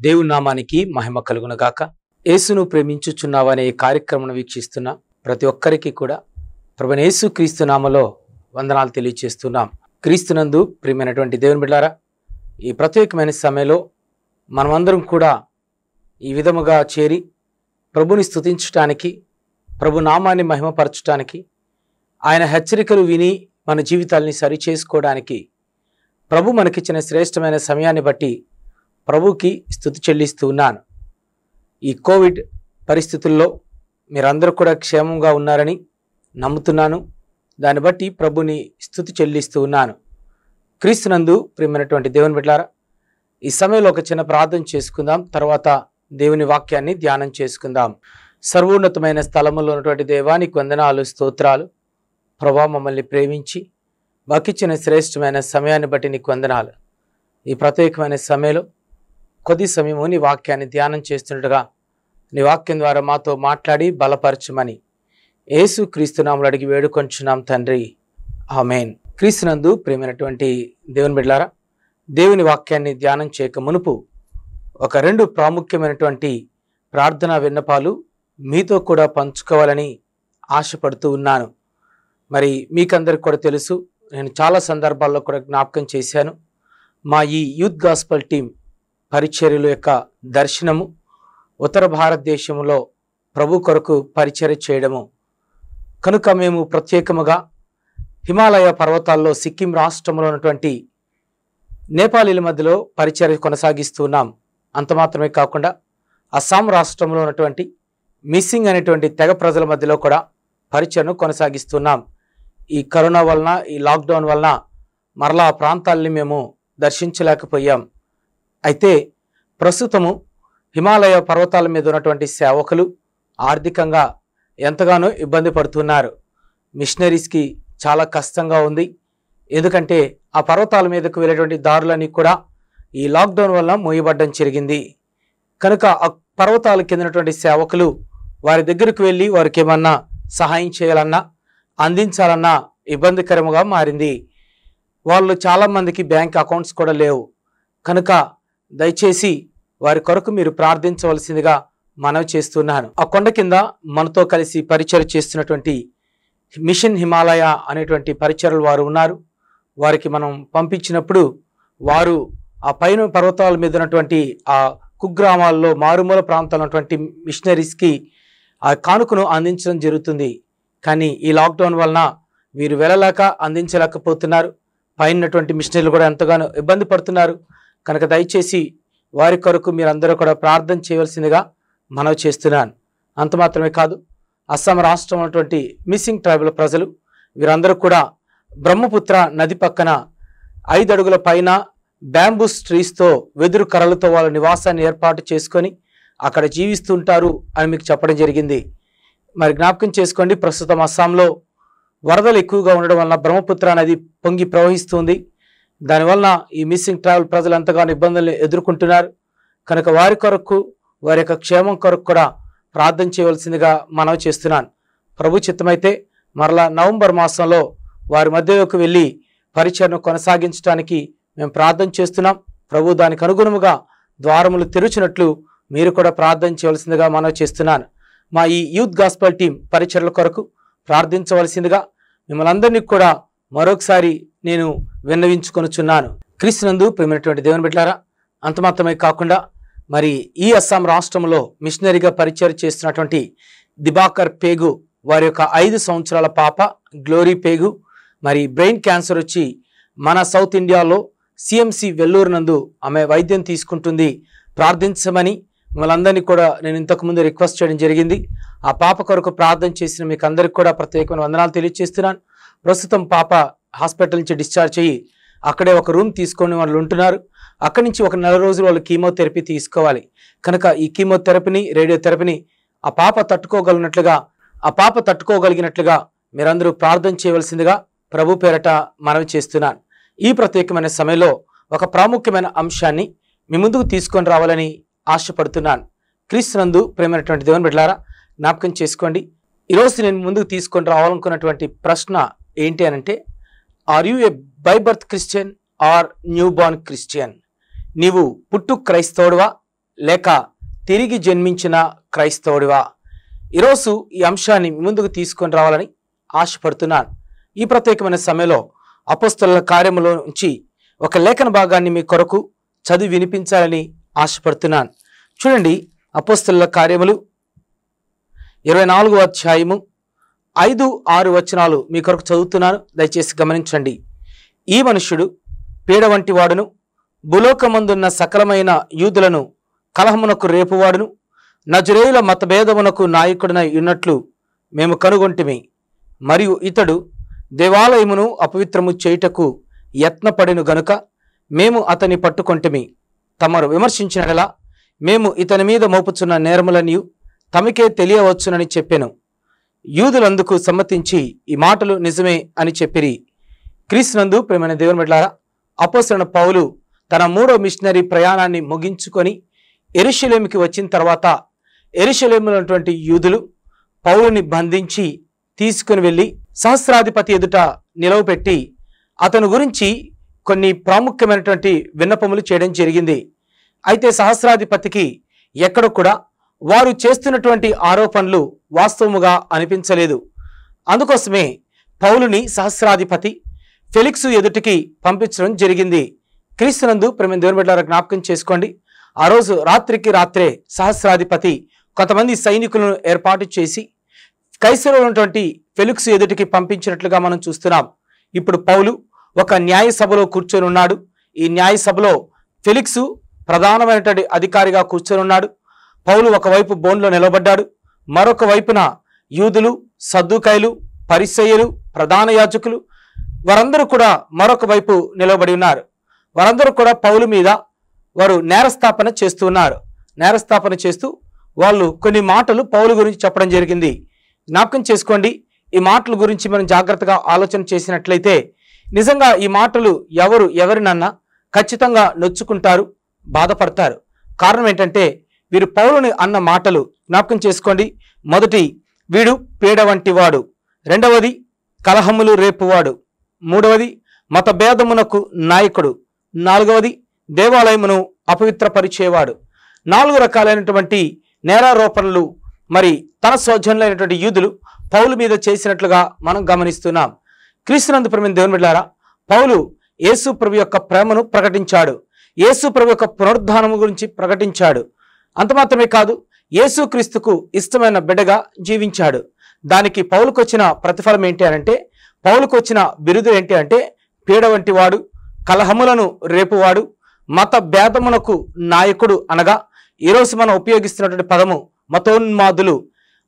దేవుని నామానికి మహిమ కలుగును గాక యేసును ప్రేమించుచున్నావనే ఈ కార్యక్రమం వీక్షిస్తున్న ప్రతి ఒక్కరికి కూడా ప్రభుని యేసు క్రీస్తు నామలో వందనాలు తెలియజేస్తున్నాం క్రీస్తునందు ప్రియమైనటువంటి దేవుని బిడ్డారా ఈ ప్రత్యేకమైన సమయంలో మనమందరం కూడా ఈ విధముగా చేరి ప్రభుని స్తుతించటానికి ప్రభు నామాన్ని మహిమపరచటానికి ఆయన హెచ్చరికలు విని మన జీవితాల్ని సరిచేసుకోవడానికి ప్రభు మనకిచ్చిన శ్రేష్టమైన సమయాన్ని బట్టి ప్రభుకి స్థుతి చెల్లిస్తూ ఉన్నాను ఈ కోవిడ్ పరిస్థితుల్లో మీరందరూ కూడా క్షేమంగా ఉన్నారని నమ్ముతున్నాను దాన్ని బట్టి ప్రభుని స్థుతి చెల్లిస్తూ ఉన్నాను క్రీస్తునందు ప్రియమైనటువంటి దేవుని బిడ్డారా ఈ సమయంలో ఒక చిన్న ప్రార్థన చేసుకుందాం తర్వాత దేవుని వాక్యాన్ని ధ్యానం చేసుకుందాం సర్వోన్నతమైన స్థలములో ఉన్నటువంటి దేవానికి వందనాలు స్తోత్రాలు ప్రభా మమ్మల్ని ప్రేమించి మాకిచ్చిన శ్రేష్టమైన సమయాన్ని బట్టి నీకు వందనాలు ఈ ప్రత్యేకమైన సమయంలో కొద్ది సమయము నీ వాక్యాన్ని ధ్యానం చేస్తుండగా నీ వాక్యం ద్వారా మాతో మాట్లాడి బలపరచమని యేసు క్రీస్తునాములు అడిగి వేడుకొంచున్నాం తండ్రి ఆమెన్ క్రీస్తునందు ప్రియమైనటువంటి దేవుని బిడ్లారా దేవుని వాక్యాన్ని ధ్యానం చేయక మునుపు ఒక రెండు ప్రాముఖ్యమైనటువంటి ప్రార్థనా విన్నపాలు మీతో కూడా పంచుకోవాలని ఆశపడుతూ ఉన్నాను మరి మీకందరికి కూడా తెలుసు నేను చాలా సందర్భాల్లో కూడా జ్ఞాపకం చేశాను మా ఈ యూత్ గాస్పల్ టీం పరిచర్యల యొక్క దర్శనము ఉత్తర భారతదేశంలో ప్రభు కొరకు పరిచర్య చేయడము కనుక మేము ప్రత్యేకముగా హిమాలయ పర్వతాల్లో సిక్కిం రాష్ట్రంలో ఉన్నటువంటి నేపాలీల మధ్యలో పరిచర్య కొనసాగిస్తున్నాం అంత మాత్రమే కాకుండా అస్సాం రాష్ట్రంలో ఉన్నటువంటి మిస్సింగ్ అనేటువంటి తెగ ప్రజల మధ్యలో కూడా పరిచయను కొనసాగిస్తున్నాం ఈ కరోనా వలన ఈ లాక్డౌన్ వలన మరలా ఆ ప్రాంతాలని మేము దర్శించలేకపోయాం అయితే ప్రస్తుతము హిమాలయ పర్వతాల మీద ఉన్నటువంటి సేవకులు ఆర్థికంగా ఎంతగానో ఇబ్బంది పడుతున్నారు మిషనరీస్కి చాలా కష్టంగా ఉంది ఎందుకంటే ఆ పర్వతాల మీదకు వెళ్ళేటువంటి దారులన్నీ కూడా ఈ లాక్డౌన్ వల్ల మూయబడ్డం జరిగింది కనుక ఆ పర్వతాల కిందనటువంటి సేవకులు వారి దగ్గరకు వెళ్ళి వారికి ఏమన్నా సహాయం చేయాలన్నా అందించాలన్నా ఇబ్బందికరముగా మారింది వాళ్ళు చాలామందికి బ్యాంక్ అకౌంట్స్ కూడా లేవు కనుక దయచేసి వారి కొరకు మీరు ప్రార్థించవలసిందిగా మనవి చేస్తున్నాను ఆ కొండ కింద మనతో కలిసి పరిచయం చేస్తున్నటువంటి మిషన్ హిమాలయ అనేటువంటి పరిచయలు వారు ఉన్నారు వారికి మనం పంపించినప్పుడు వారు ఆ పైన పర్వతాల మీద ఉన్నటువంటి ఆ కుగ్రామాల్లో మారుమూల ప్రాంతాల్లో ఉన్నటువంటి మిషనరీస్కి ఆ కానుకను అందించడం జరుగుతుంది కానీ ఈ లాక్డౌన్ వలన వీరు వెళ్ళలేక అందించలేకపోతున్నారు పైనటువంటి మిషనరీలు కూడా ఎంతగానో ఇబ్బంది పడుతున్నారు కనుక దయచేసి వారి కొరకు మీరందరూ కూడా ప్రార్థన చేయవలసిందిగా మనవి చేస్తున్నాను అంత మాత్రమే కాదు అస్సాం రాష్ట్రం ఉన్నటువంటి మిస్సింగ్ ట్రైబల్ ప్రజలు వీరందరూ కూడా బ్రహ్మపుత్ర నది పక్కన ఐదు అడుగుల పైన బ్యాంబూస్ ట్రీస్తో వెదురు కర్రలతో వాళ్ళ నివాసాన్ని ఏర్పాటు చేసుకొని అక్కడ జీవిస్తుంటారు అని మీకు చెప్పడం జరిగింది మరి జ్ఞాపకం చేసుకోండి ప్రస్తుతం అస్సాంలో వరదలు ఎక్కువగా ఉండడం వలన బ్రహ్మపుత్ర నది పొంగి ప్రవహిస్తుంది దానివలన ఈ మిస్సింగ్ ట్రావెల్ ప్రజలు ఎంతగానో ఇబ్బందులు ఎదుర్కొంటున్నారు కనుక వారి కొరకు వారి యొక్క క్షేమం కొరకు కూడా ప్రార్థన చేయవలసిందిగా మనవి చేస్తున్నాను ప్రభు చిత్తమైతే మరలా నవంబర్ మాసంలో వారి మధ్యలోకి వెళ్ళి పరిచయను కొనసాగించడానికి మేము ప్రార్థన చేస్తున్నాం ప్రభు దానికి అనుగుణముగా ద్వారములు తెరుచినట్లు మీరు కూడా ప్రార్థన చేయవలసిందిగా మనవి చేస్తున్నాను మా ఈ యూత్ గాస్పల్ టీం పరిచయల కొరకు ప్రార్థించవలసిందిగా మిమ్మల్ని అందరినీ కూడా మరొకసారి నేను విన్నవించుకొనుచున్నాను క్రీస్తునందు ప్రేమైనటువంటి దేవుని బిడ్డారా అంత మాత్రమే కాకుండా మరి ఈ అస్సాం రాష్ట్రంలో మిషనరీగా పరిచయం చేస్తున్నటువంటి దిబాకర్ పేగు వారి యొక్క ఐదు సంవత్సరాల పాప గ్లోరీ పేగు మరి బ్రెయిన్ క్యాన్సర్ వచ్చి మన సౌత్ ఇండియాలో సిఎంసి వెల్లూరు నందు ఆమె వైద్యం తీసుకుంటుంది ప్రార్థించమని మిమ్మల్ని కూడా నేను ఇంతకుముందు రిక్వెస్ట్ చేయడం జరిగింది ఆ పాప కొరకు ప్రార్థన చేసిన మీకు అందరికి కూడా ప్రత్యేకమైన వందనాలు తెలియజేస్తున్నాను ప్రస్తుతం పాప హాస్పిటల్ నుంచి డిశ్చార్జ్ అయ్యి అక్కడే ఒక రూమ్ తీసుకొని వాళ్ళు ఉంటున్నారు అక్కడి నుంచి ఒక నెల రోజులు వాళ్ళు కీమోథెరపీ తీసుకోవాలి కనుక ఈ కీమోథెరపీని రేడియోథెరపీని ఆ పాప తట్టుకోగలిగినట్లుగా ఆ పాప తట్టుకోగలిగినట్లుగా మీరందరూ ప్రార్థన చేయవలసిందిగా ప్రభు పేరట మనవి చేస్తున్నాను ఈ ప్రత్యేకమైన సమయంలో ఒక ప్రాముఖ్యమైన అంశాన్ని మీ ముందుకు తీసుకొని రావాలని ఆశపడుతున్నాను క్రీస్తునందు ప్రేమైనటువంటి దేవుని బిడ్డలారా జ్ఞాపకం చేసుకోండి ఈరోజు నేను ముందుకు తీసుకొని రావాలనుకున్నటువంటి ప్రశ్న ఏంటి అనంటే are you a by birth Christian or new born Christian నీవు పుట్టు క్రైస్తవుడువా లేక తిరిగి జన్మించిన క్రైస్తవుడివా ఈరోజు ఈ అంశాన్ని మీ ముందుకు తీసుకొని రావాలని ఆశపడుతున్నాను ఈ ప్రత్యేకమైన సమయంలో అపస్తుల కార్యములో నుంచి ఒక లేఖన భాగాన్ని మీ కొరకు చదివి వినిపించాలని ఆశపడుతున్నాను చూడండి అపస్తుల కార్యములు ఇరవై నాలుగో అధ్యాయము ఐదు ఆరు వచనాలు మీ కొరకు చదువుతున్నాను దయచేసి గమనించండి ఈ మనుష్యుడు పీడ వంటి వాడును భూలోకమందున్న సకలమైన యూదులను కలహమునకు రేపువాడును నజరేయుల మతభేదమునకు నాయకుడినై ఉన్నట్లు మేము కనుగొంటిమి మరియు ఇతడు దేవాలయమును అపవిత్రము చేయుటకు యత్నపడిను గనుక మేము అతని పట్టుకొంటిమి తమరు విమర్శించినలా మేము ఇతని మీద మోపుచున్న నేరములనియు తమకే తెలియవచ్చునని చెప్పెను యూదులందుకు సమ్మతించి ఈ మాటలు నిజమే అని చెప్పిరి క్రీస్తునందు ప్రేమైన దేవుని బిడ్డలారా అపోసరణ పౌలు తన మూడో మిషనరీ ప్రయాణాన్ని ముగించుకొని ఎరుషలేమికి వచ్చిన తర్వాత ఎరుషలేములటువంటి యూదులు పౌలుని బంధించి తీసుకుని వెళ్ళి సహస్రాధిపతి ఎదుట నిలవపెట్టి అతని గురించి కొన్ని ప్రాముఖ్యమైనటువంటి విన్నపములు చేయడం జరిగింది అయితే సహస్రాధిపతికి ఎక్కడ కూడా వారు చేస్తున్నటువంటి ఆరోపణలు వాస్తవముగా అనిపించలేదు అందుకోసమే పౌలుని సహస్రాధిపతి ఫెలిక్సు ఎదుటికి పంపించడం జరిగింది క్రీస్తునందు ప్రేమ దేవుని బిడ్డలారా జ్ఞాపకం చేసుకోండి ఆ రోజు రాత్రికి రాత్రే సహస్రాధిపతి కొంతమంది సైనికులను ఏర్పాటు చేసి కైసలో ఉన్నటువంటి ఫెలిక్స్ ఎదుటికి పంపించినట్లుగా మనం చూస్తున్నాం ఇప్పుడు పౌలు ఒక న్యాయ సభలో కూర్చొని ఉన్నాడు ఈ న్యాయ సభలో ఫెలిక్సు ప్రధానమైనటువంటి అధికారిగా కూర్చొని ఉన్నాడు పౌలు ఒకవైపు బోన్లో నిలబడ్డాడు మరొక వైపున యూదులు సద్దుకాయలు పరిసయ్యలు ప్రధాన యాజకులు వారందరూ కూడా మరొక వైపు నిలబడి ఉన్నారు వారందరూ కూడా పౌలు మీద వారు నేరస్థాపన చేస్తూ ఉన్నారు నేరస్థాపన చేస్తూ వాళ్ళు కొన్ని మాటలు పౌలు గురించి చెప్పడం జరిగింది జ్ఞాపకం చేసుకోండి ఈ మాటల గురించి మనం జాగ్రత్తగా ఆలోచన చేసినట్లయితే నిజంగా ఈ మాటలు ఎవరు ఎవరినన్నా ఖచ్చితంగా నొచ్చుకుంటారు బాధపడతారు కారణం ఏంటంటే వీరు పౌలుని అన్న మాటలు జ్ఞాపకం చేసుకోండి మొదటి వీడు పీడ వంటి వాడు రెండవది కలహములు రేపువాడు మూడవది మత భేదమునకు నాయకుడు నాలుగవది దేవాలయమును అపవిత్రపరిచేవాడు నాలుగు రకాలైనటువంటి నేరారోపణలు మరి తన స్వజనులైనటువంటి యూదులు పౌలు మీద చేసినట్లుగా మనం గమనిస్తున్నాం క్రీస్తునందు ప్రేమ దేవుని బిడ్డారా పౌలు యేసు ప్రభు యొక్క ప్రేమను ప్రకటించాడు యేసు ప్రభు యొక్క పునరుద్ధానము గురించి ప్రకటించాడు అంత మాత్రమే కాదు యేసు క్రీస్తుకు ఇష్టమైన బిడ్డగా జీవించాడు దానికి పౌలుకు వచ్చిన ప్రతిఫలం ఏంటి అనంటే పౌలుకు వచ్చిన బిరుదు ఏంటి అంటే పీడ వంటి వాడు కలహములను రేపువాడు మత భేదమునకు నాయకుడు అనగా ఈరోజు మనం ఉపయోగిస్తున్నటువంటి పదము మతోన్మాదులు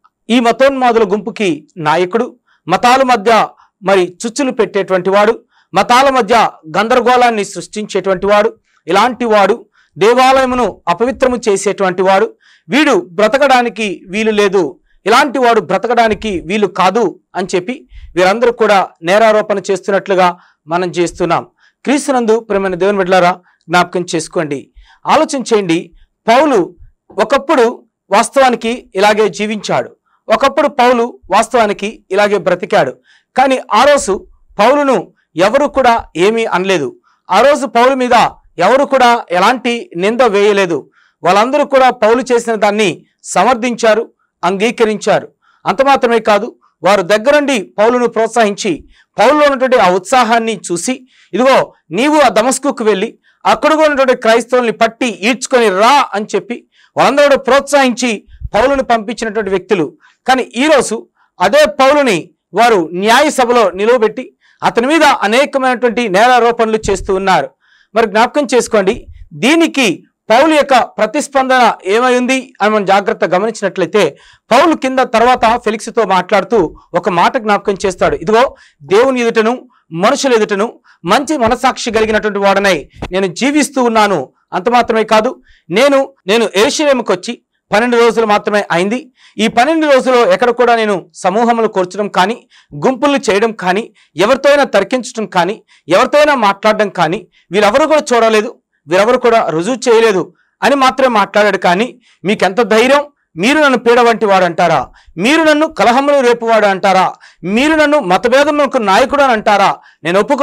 ఈ మతోన్మాదుల గుంపుకి నాయకుడు మతాల మధ్య మరి చుచ్చులు పెట్టేటువంటి వాడు మతాల మధ్య గందరగోళాన్ని సృష్టించేటువంటి వాడు ఇలాంటి వాడు దేవాలయమును అపవిత్రము చేసేటువంటి వాడు వీడు బ్రతకడానికి వీలు లేదు ఇలాంటి వాడు బ్రతకడానికి వీలు కాదు అని చెప్పి వీరందరూ కూడా నేరారోపణ చేస్తున్నట్లుగా మనం చేస్తున్నాం క్రీస్తునందు ప్రేమైన దేవుని బిడ్డలారా జ్ఞాపకం చేసుకోండి ఆలోచన చేయండి పౌలు ఒకప్పుడు వాస్తవానికి ఇలాగే జీవించాడు ఒకప్పుడు పౌలు వాస్తవానికి ఇలాగే బ్రతికాడు కానీ ఆ రోజు పౌలును ఎవరు కూడా ఏమీ అనలేదు ఆ రోజు పౌలు మీద ఎవరు కూడా ఎలాంటి నింద వేయలేదు వాళ్ళందరూ కూడా పౌలు చేసిన దాన్ని సమర్థించారు అంగీకరించారు అంత మాత్రమే కాదు వారు దగ్గరుండి పౌలును ప్రోత్సహించి పౌలులో ఉన్నటువంటి ఆ ఉత్సాహాన్ని చూసి ఇదిగో నీవు ఆ దమస్కుకు వెళ్ళి అక్కడ కూడా ఉన్నటువంటి క్రైస్తవుల్ని పట్టి ఈడ్చుకొని రా అని చెప్పి వాళ్ళందరూ కూడా ప్రోత్సహించి పౌలుని పంపించినటువంటి వ్యక్తులు కానీ ఈరోజు అదే పౌలుని వారు న్యాయ సభలో నిలువబెట్టి అతని మీద అనేకమైనటువంటి నేరారోపణలు చేస్తూ ఉన్నారు మరి జ్ఞాపకం చేసుకోండి దీనికి పౌలు యొక్క ప్రతిస్పందన ఏమై ఉంది అని మనం జాగ్రత్త గమనించినట్లయితే పౌలు కింద తర్వాత ఫెలిక్స్తో మాట్లాడుతూ ఒక మాట జ్ఞాపకం చేస్తాడు ఇదిగో దేవుని ఎదుటను మనుషుల ఎదుటను మంచి మనసాక్షి కలిగినటువంటి వాడనై నేను జీవిస్తూ ఉన్నాను అంత మాత్రమే కాదు నేను నేను ఎరుషలేముకి వచ్చి పన్నెండు రోజులు మాత్రమే అయింది ఈ పన్నెండు రోజుల్లో ఎక్కడ కూడా నేను సమూహములు కూర్చడం కానీ గుంపులు చేయడం కానీ ఎవరితో అయినా తర్కించడం కానీ ఎవరితో అయినా మాట్లాడడం కానీ వీరెవరు కూడా చూడలేదు వీరెవరు కూడా రుజువు చేయలేదు అని మాత్రమే మాట్లాడాడు కానీ మీకెంత ధైర్యం మీరు నన్ను పీడ వంటి వాడు అంటారా మీరు నన్ను కలహములు రేపువాడు అంటారా మీరు నన్ను మతభేదములకు నాయకుడు అని అంటారా నేను ఒప్పుకోను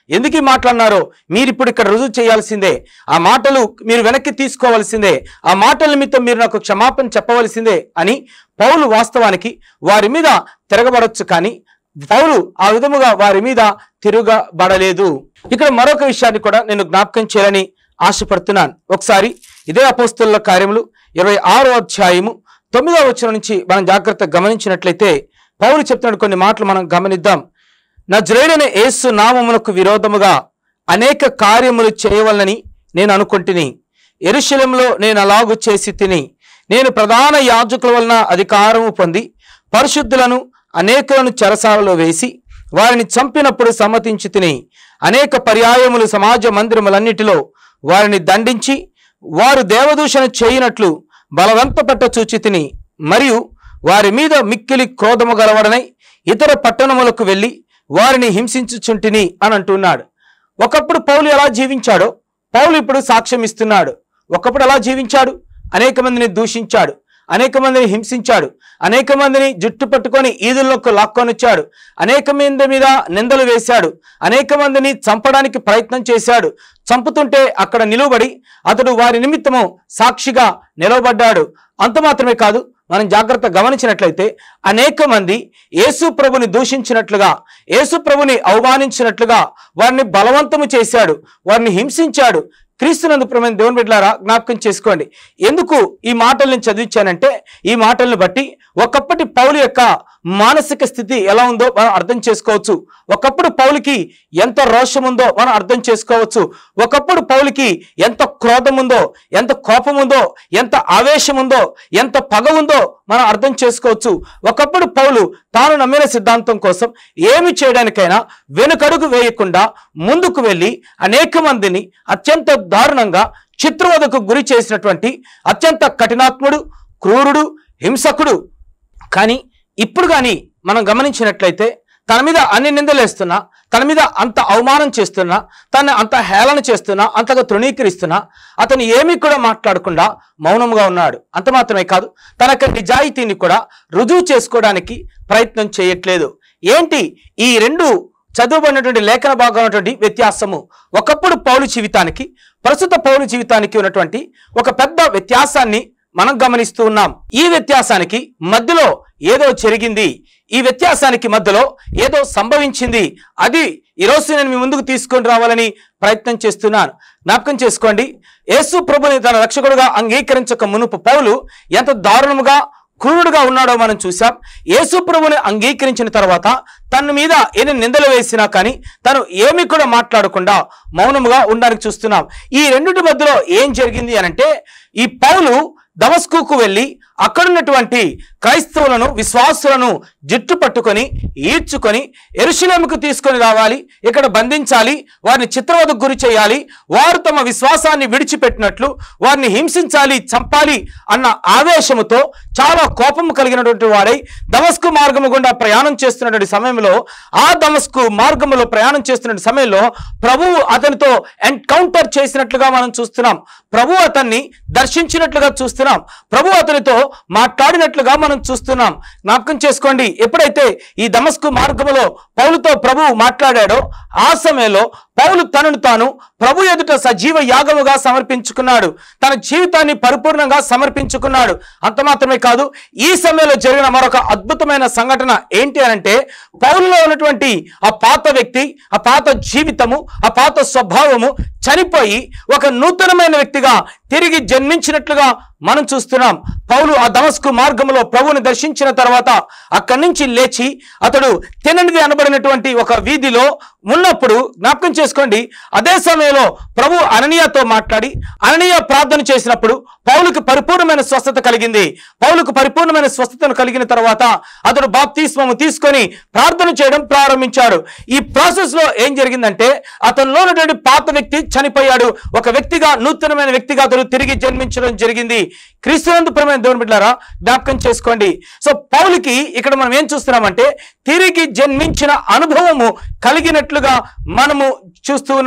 ఎందుకు ఈ మాట్లాడినారో మీరు ఇప్పుడు ఇక్కడ రుజువు చేయాల్సిందే ఆ మాటలు మీరు వెనక్కి తీసుకోవాల్సిందే ఆ మాటల నిమిత్తం మీరు నాకు క్షమాపణ చెప్పవలసిందే అని పౌలు వాస్తవానికి వారి మీద తిరగబడొచ్చు కానీ పౌలు ఆ విధముగా వారి మీద తిరగబడలేదు ఇక్కడ మరొక విషయాన్ని కూడా నేను జ్ఞాపకం చేయాలని ఆశపడుతున్నాను ఒకసారి ఇదే అపోస్తుల కార్యములు ఇరవై ఆరో అధ్యాయము తొమ్మిదవ వచనం నుంచి మనం జాగ్రత్తగా గమనించినట్లయితే పౌలు చెప్తున్న కొన్ని మాటలు మనం గమనిద్దాం నజరేడైన యేసు నామమునకు విరోధముగా అనేక కార్యములు చేయవలనని నేను అనుకుంటుని ఎరుశలంలో నేను అలాగు చేసి తిని నేను ప్రధాన యాజకుల వలన అధికారము పొంది పరిశుద్ధులను అనేకులను చెరసాలలో వేసి వారిని చంపినప్పుడు సమ్మతించి తిని అనేక పర్యాయములు సమాజ మందిరములన్నిటిలో వారిని దండించి వారు దేవదూషణ చేయనట్లు బలవంతపట్ట చూచి తిని మరియు వారి మీద మిక్కిలి క్రోధము గలవడనై ఇతర పట్టణములకు వెళ్ళి వారిని హింసించుచుంటిని అని అంటున్నాడు ఒకప్పుడు పౌలు ఎలా జీవించాడో పౌలు ఇప్పుడు సాక్ష్యం ఇస్తున్నాడు ఒకప్పుడు ఎలా జీవించాడు అనేక మందిని దూషించాడు అనేక మందిని హింసించాడు అనేక మందిని జుట్టు పట్టుకొని ఈదుల్లోకి లాక్కొని వచ్చాడు అనేక మంది మీద నిందలు వేశాడు అనేక మందిని చంపడానికి ప్రయత్నం చేశాడు చంపుతుంటే అక్కడ నిలువబడి అతడు వారి నిమిత్తము సాక్షిగా నిలవబడ్డాడు అంత మాత్రమే కాదు మనం జాగ్రత్త గమనించినట్లయితే అనేక మంది యేసు ప్రభుని దూషించినట్లుగా యేసు ప్రభుని అవమానించినట్లుగా వారిని బలవంతము చేశాడు వారిని హింసించాడు క్రీస్తునందు ప్రమైన దేవుని బిడ్డలారా జ్ఞాపకం చేసుకోండి ఎందుకు ఈ మాటలు నేను చదివించానంటే ఈ మాటలను బట్టి ఒకప్పటి పౌలు యొక్క మానసిక స్థితి ఎలా ఉందో మనం అర్థం చేసుకోవచ్చు ఒకప్పుడు పౌలుకి ఎంత రోషం ఉందో మనం అర్థం చేసుకోవచ్చు ఒకప్పుడు పౌలుకి ఎంత క్రోధం ఉందో ఎంత కోపం ఉందో ఎంత ఆవేశం ఉందో ఎంత పగ ఉందో మనం అర్థం చేసుకోవచ్చు ఒకప్పుడు పౌలు తాను నమ్మిన సిద్ధాంతం కోసం ఏమి చేయడానికైనా వెనుకడుగు వేయకుండా ముందుకు వెళ్ళి అనేక మందిని అత్యంత దారుణంగా చిత్రవదకు గురి చేసినటువంటి అత్యంత కఠినాత్ముడు క్రూరుడు హింసకుడు కానీ ఇప్పుడు కానీ మనం గమనించినట్లయితే తన మీద అన్ని నిందలేస్తున్నా తన మీద అంత అవమానం చేస్తున్నా తను అంత హేళన చేస్తున్నా అంతగా తృణీకరిస్తున్నా అతను ఏమీ కూడా మాట్లాడకుండా మౌనంగా ఉన్నాడు అంత మాత్రమే కాదు తన యొక్క నిజాయితీని కూడా రుజువు చేసుకోవడానికి ప్రయత్నం చేయట్లేదు ఏంటి ఈ రెండు చదువుబడినటువంటి లేఖన భాగం ఉన్నటువంటి వ్యత్యాసము ఒకప్పుడు పౌలు జీవితానికి ప్రస్తుత పౌలు జీవితానికి ఉన్నటువంటి ఒక పెద్ద వ్యత్యాసాన్ని మనం గమనిస్తూ ఉన్నాం ఈ వ్యత్యాసానికి మధ్యలో ఏదో జరిగింది ఈ వ్యత్యాసానికి మధ్యలో ఏదో సంభవించింది అది ఈరోజు నేను మీ ముందుకు తీసుకొని రావాలని ప్రయత్నం చేస్తున్నాను జ్ఞాపకం చేసుకోండి యేసు ప్రభుని తన రక్షకుడుగా అంగీకరించక మునుపు పౌలు ఎంత దారుణముగా క్రూరుడుగా ఉన్నాడో మనం చూసాం యేసు ప్రభుని అంగీకరించిన తర్వాత తన మీద ఎన్ని నిందలు వేసినా కానీ తను ఏమీ కూడా మాట్లాడకుండా మౌనముగా ఉండడానికి చూస్తున్నాం ఈ రెండిటి మధ్యలో ఏం జరిగింది అనంటే ఈ పౌలు దమస్కుకు వెళ్ళి అక్కడున్నటువంటి క్రైస్తవులను విశ్వాసులను జుట్టు పట్టుకొని ఈడ్చుకొని ఎరుశలేముకు తీసుకొని రావాలి ఇక్కడ బంధించాలి వారిని చిత్రవదకు గురి చేయాలి వారు తమ విశ్వాసాన్ని విడిచిపెట్టినట్లు వారిని హింసించాలి చంపాలి అన్న ఆవేశముతో చాలా కోపము కలిగినటువంటి వాడై దమస్కు మార్గము గుండా ప్రయాణం చేస్తున్నటువంటి సమయంలో ఆ దమస్కు మార్గములో ప్రయాణం చేస్తున్న సమయంలో ప్రభువు అతనితో ఎన్కౌంటర్ చేసినట్లుగా మనం చూస్తున్నాం ప్రభు అతన్ని దర్శించినట్లుగా చూస్తున్నాం ప్రభు అతనితో మాట్లాడినట్లుగా మనం చూస్తున్నాం జ్ఞాపకం చేసుకోండి ఎప్పుడైతే ఈ దమస్కు మార్గములో పౌలుతో ప్రభువు మాట్లాడాడో ఆ సమయంలో పౌలు తనను తాను ప్రభు ఎదుట సజీవ యాగముగా సమర్పించుకున్నాడు తన జీవితాన్ని పరిపూర్ణంగా సమర్పించుకున్నాడు అంత మాత్రమే కాదు ఈ సమయంలో జరిగిన మరొక అద్భుతమైన సంఘటన ఏంటి అనంటే పౌలులో ఉన్నటువంటి ఆ పాత వ్యక్తి ఆ పాత జీవితము ఆ పాత స్వభావము చనిపోయి ఒక నూతనమైన వ్యక్తిగా తిరిగి జన్మించినట్లుగా మనం చూస్తున్నాం పౌలు ఆ దమస్కు మార్గంలో ప్రభువుని దర్శించిన తర్వాత అక్కడి నుంచి లేచి అతడు తిననిది అనబడినటువంటి ఒక వీధిలో ఉన్నప్పుడు జ్ఞాపకం చేసుకోండి అదే సమయంలో ప్రభు అననీయతో మాట్లాడి అననీయ ప్రార్థన చేసినప్పుడు పౌలుకు పరిపూర్ణమైన స్వస్థత కలిగింది పౌలుకు పరిపూర్ణమైన స్వస్థతను కలిగిన తర్వాత అతడు బాప్తిస్మము తీసుకొని ప్రార్థన చేయడం ప్రారంభించాడు ఈ ప్రాసెస్ లో ఏం జరిగిందంటే అతనిలో ఉన్నటువంటి పాత వ్యక్తి చనిపోయాడు ఒక వ్యక్తిగా నూతనమైన వ్యక్తిగా అతడు తిరిగి జన్మించడం జరిగింది క్రీస్తునందు ప్రేమైన దేవుని బిడ్డారా జ్ఞాపకం చేసుకోండి సో పౌలుకి ఇక్కడ మనం ఏం చూస్తున్నామంటే తిరిగి జన్మించిన అనుభవము కలిగినట్లుగా మనము చూస్తూ ఉన్నాం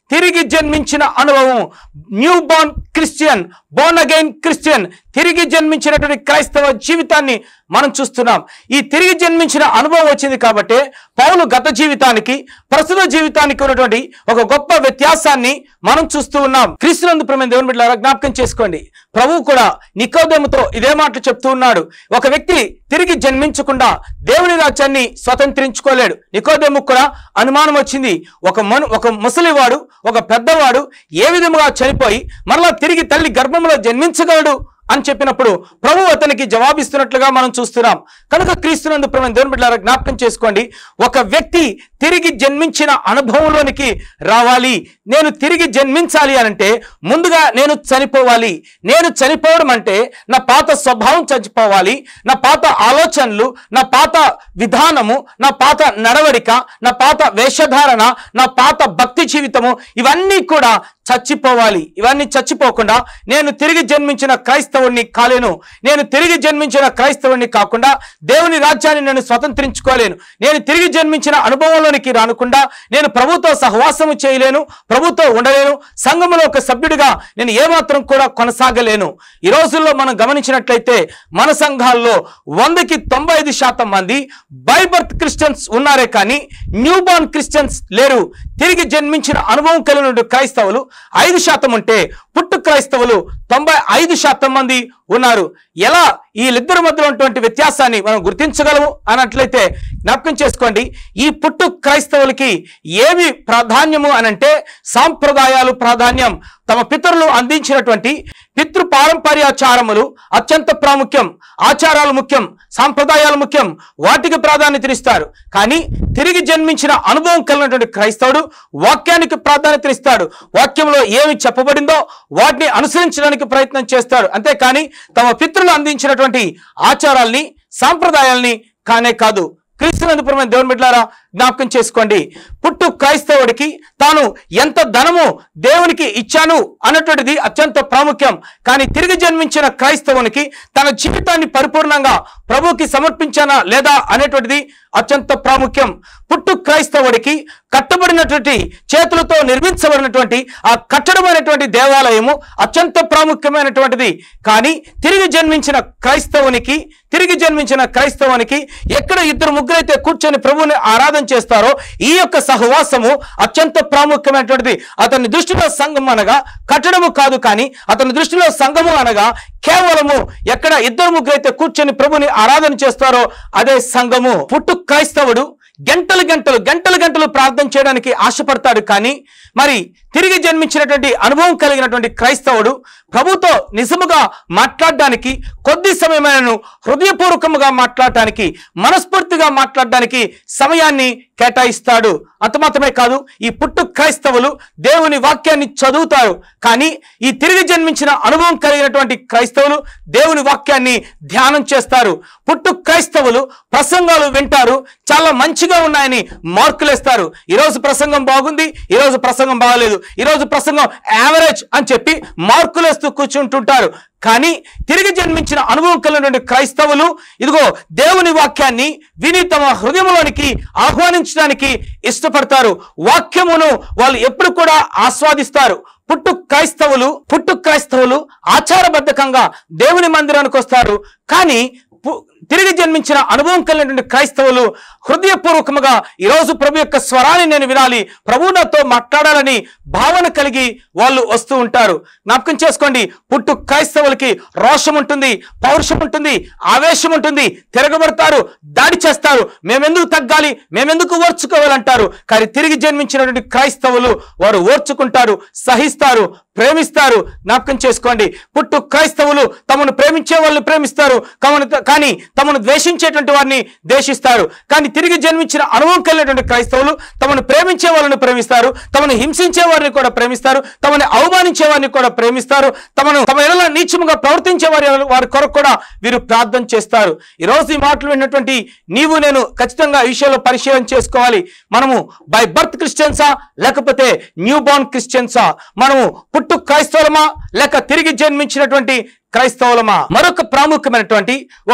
తిరిగి జన్మించిన అనుభవం new born Christian born again Christian తిరిగి జన్మించినటువంటి క్రైస్తవ జీవితాన్ని మనం చూస్తున్నాం ఈ తిరిగి జన్మించిన అనుభవం వచ్చింది కాబట్టి పౌలు గత జీవితానికి ప్రస్తుత జీవితానికి ఉన్నటువంటి ఒక గొప్ప వ్యత్యాసాన్ని మనం చూస్తూ ఉన్నాం క్రీస్తునందు ప్రమేణ దేవుని బిడ్డలారా జ్ఞాపకం చేసుకోండి ప్రభువు కూడా నికోదేముతో ఇదే మాటలు చెప్తూ ఉన్నాడు ఒక వ్యక్తి తిరిగి జన్మించకుండా దేవుని రాజ్యాన్ని స్వతంత్రించుకోలేడు నికోదేముకు కూడా అనుమానం వచ్చింది ఒక మను ఒక ముసలివాడు ఒక పెద్దవాడు ఏ విధముగా చనిపోయి మరలా తిరిగి తల్లి గర్భంలో జన్మించగలడు అని చెప్పినప్పుడు ప్రభు అతనికి జవాబిస్తున్నట్లుగా మనం చూస్తున్నాం కనుక క్రీస్తునందు ప్రమేణ దేవుని బిడ్డలారా జ్ఞాపకం చేసుకోండి ఒక వ్యక్తి తిరిగి జన్మించిన అనుభవంలోనికి రావాలి నేను తిరిగి జన్మించాలి అనంటే ముందుగా నేను చనిపోవాలి నేను చనిపోవడం అంటే నా పాత స్వభావం చచ్చిపోవాలి నా పాత ఆలోచనలు నా పాత విధానము నా పాత నడవడిక నా పాత వేషధారణ నా పాత భక్తి జీవితము ఇవన్నీ కూడా చచ్చిపోవాలి ఇవన్నీ చచ్చిపోకుండా నేను తిరిగి జన్మించిన క్రైస్తవుణ్ణి కాలేను నేను తిరిగి జన్మించిన క్రైస్తవుణ్ణి కాకుండా దేవుని రాజ్యాన్ని నేను స్వతంత్రించుకోలేను నేను తిరిగి జన్మించిన అనుభవంలోనికి రానుకుండా నేను ప్రభుతో సహవాసము చేయలేను ప్రభుతో ఉండలేను సంఘములో ఒక సభ్యుడిగా నేను ఏమాత్రం కూడా కొనసాగలేను ఈ రోజుల్లో మనం గమనించినట్లయితే మన సంఘాల్లో వందకి తొంభై ఐదు శాతం మంది బై బర్త్ క్రిస్టియన్స్ ఉన్నారే కానీ న్యూ బార్న్ క్రిస్టియన్స్ లేరు తిరిగి జన్మించిన అనుభవం కలిగిన క్రైస్తవులు ఐదు శాతం ఉంటే పుట్టు క్రైస్తవులు తొంభై ఐదు శాతం మంది ఉన్నారు ఎలా వీళ్ళిద్దరి మధ్యలో ఉన్నటువంటి వ్యత్యాసాన్ని మనం గుర్తించగలము అన్నట్లయితే జ్ఞాపకం చేసుకోండి ఈ పుట్టు క్రైస్తవులకి ఏమి ప్రాధాన్యము అనంటే సాంప్రదాయాలు ప్రాధాన్యం తమ పితరులు అందించినటువంటి పితృ పారంపర్యాచారములు అత్యంత ప్రాముఖ్యం ఆచారాలు ముఖ్యం సాంప్రదాయాలు ముఖ్యం వాటికి ప్రాధాన్యతనిస్తారు కానీ తిరిగి జన్మించిన అనుభవం కలిగినటువంటి క్రైస్తవుడు వాక్యానికి ప్రాధాన్యతనిస్తాడు వాక్యంలో ఏమి చెప్పబడిందో వాటిని అనుసరించడానికి ప్రయత్నం చేస్తాడు అంతేకాని తమ పితృలు అందించినటువంటి ఆచారాల్ని సాంప్రదాయాల్ని కానే కాదు క్రీస్తునందుపురమైన దేవుని బిడ్డారా జ్ఞాపకం చేసుకోండి పుట్టు క్రైస్తవుడికి తాను ఎంత ధనము దేవునికి ఇచ్చాను అన్నటువంటిది అత్యంత ప్రాముఖ్యం కానీ తిరిగి జన్మించిన క్రైస్తవునికి తన జీవితాన్ని పరిపూర్ణంగా ప్రభువుకి సమర్పించానా లేదా అనేటువంటిది అత్యంత ప్రాముఖ్యం పుట్టు క్రైస్తవుడికి కట్టబడినటువంటి చేతులతో నిర్మించబడినటువంటి ఆ కట్టడమైనటువంటి దేవాలయము అత్యంత ప్రాముఖ్యమైనటువంటిది కానీ తిరిగి జన్మించిన క్రైస్తవునికి తిరిగి జన్మించిన క్రైస్తవునికి ఎక్కడ ఇద్దరు ముగ్గురైతే కూర్చొని ప్రభువుని ఆరాధన చేస్తారో ఈ యొక్క సహవాసము అత్యంత ప్రాముఖ్యమైనటువంటిది అతని దృష్టిలో సంఘం అనగా కట్టడము కాదు కానీ అతని దృష్టిలో సంఘము అనగా కేవలము ఎక్కడ ఇద్దరు ముగ్గురైతే కూర్చొని ప్రభుని ఆరాధన చేస్తారో అదే సంఘము పుట్టు క్రైస్తవుడు గంటలు గంటలు గంటలు గంటలు ప్రార్థన చేయడానికి ఆశపడతాడు కానీ మరి తిరిగి జన్మించినటువంటి అనుభవం కలిగినటువంటి క్రైస్తవుడు ప్రభుతో నిజముగా మాట్లాడడానికి కొద్ది సమయమైనను హృదయపూర్వకముగా మాట్లాడటానికి మనస్ఫూర్తిగా మాట్లాడడానికి సమయాన్ని కేటాయిస్తాడు అంత మాత్రమే కాదు ఈ పుట్టు క్రైస్తవులు దేవుని వాక్యాన్ని చదువుతారు కానీ ఈ తిరిగి జన్మించిన అనుభవం కలిగినటువంటి క్రైస్తవులు దేవుని వాక్యాన్ని ధ్యానం చేస్తారు పుట్టు క్రైస్తవులు ప్రసంగాలు వింటారు చాలా మంచిగా ఉన్నాయని మార్కులేస్తారు ఈరోజు ప్రసంగం బాగుంది ఈరోజు ప్రసంగం బాగలేదు ఈరోజు ప్రసంగం యావరేజ్ అని చెప్పి మార్కులేస్తూ కూర్చుంటుంటారు కానీ తిరిగి జన్మించిన అనుభవం కలిగినటువంటి క్రైస్తవులు ఇదిగో దేవుని వాక్యాన్ని విని తమ హృదయంలోనికి ఆహ్వానించడానికి ఇష్టపడతారు వాక్యమును వాళ్ళు ఎప్పుడు కూడా ఆస్వాదిస్తారు పుట్టు క్రైస్తవులు పుట్టు క్రైస్తవులు ఆచారబద్ధకంగా దేవుని మందిరానికి వస్తారు కానీ పు- తిరిగి జన్మించిన అనుభవం కలిగినటువంటి క్రైస్తవులు హృదయపూర్వకముగా ఈరోజు ప్రభు యొక్క స్వరాన్ని నేను వినాలి ప్రభు నాతో మాట్లాడాలని భావన కలిగి వాళ్ళు వస్తూ ఉంటారు జ్ఞాపకం చేసుకోండి పుట్టు క్రైస్తవులకి రోషం ఉంటుంది పౌరుషం ఉంటుంది ఆవేశం ఉంటుంది తిరగబడతారు దాడి చేస్తారు మేమెందుకు తగ్గాలి మేమెందుకు ఓర్చుకోవాలంటారు కానీ తిరిగి జన్మించినటువంటి క్రైస్తవులు వారు ఓర్చుకుంటారు సహిస్తారు ప్రేమిస్తారు జ్ఞాపకం చేసుకోండి పుట్టు క్రైస్తవులు తమను ప్రేమించే వాళ్ళని ప్రేమిస్తారు కమను కానీ తమను ద్వేషించేటువంటి వారిని ద్వేషిస్తారు కానీ తిరిగి జన్మించిన అనుభవం కలిగినటువంటి క్రైస్తవులు తమను ప్రేమించే వాళ్ళని ప్రేమిస్తారు తమను హింసించే వారిని కూడా ప్రేమిస్తారు తమని అవమానించే వారిని కూడా ప్రేమిస్తారు తమను తమ ఎలా నీచముగా ప్రవర్తించే వారి వారి కొరకు కూడా వీరు ప్రార్థన చేస్తారు ఈ రోజు ఈ మాటలు విన్నటువంటి నీవు నేను ఖచ్చితంగా ఈ విషయంలో పరిశీలన చేసుకోవాలి మనము బై బర్త్ క్రిస్టియన్సా లేకపోతే న్యూ బార్న్ క్రిస్టియన్సా మనము పుట్టు క్రైస్తవులమా లేక తిరిగి జన్మించినటువంటి క్రైస్తవులమా మరొక ప్రాముఖ్యమైనటువంటి ఒక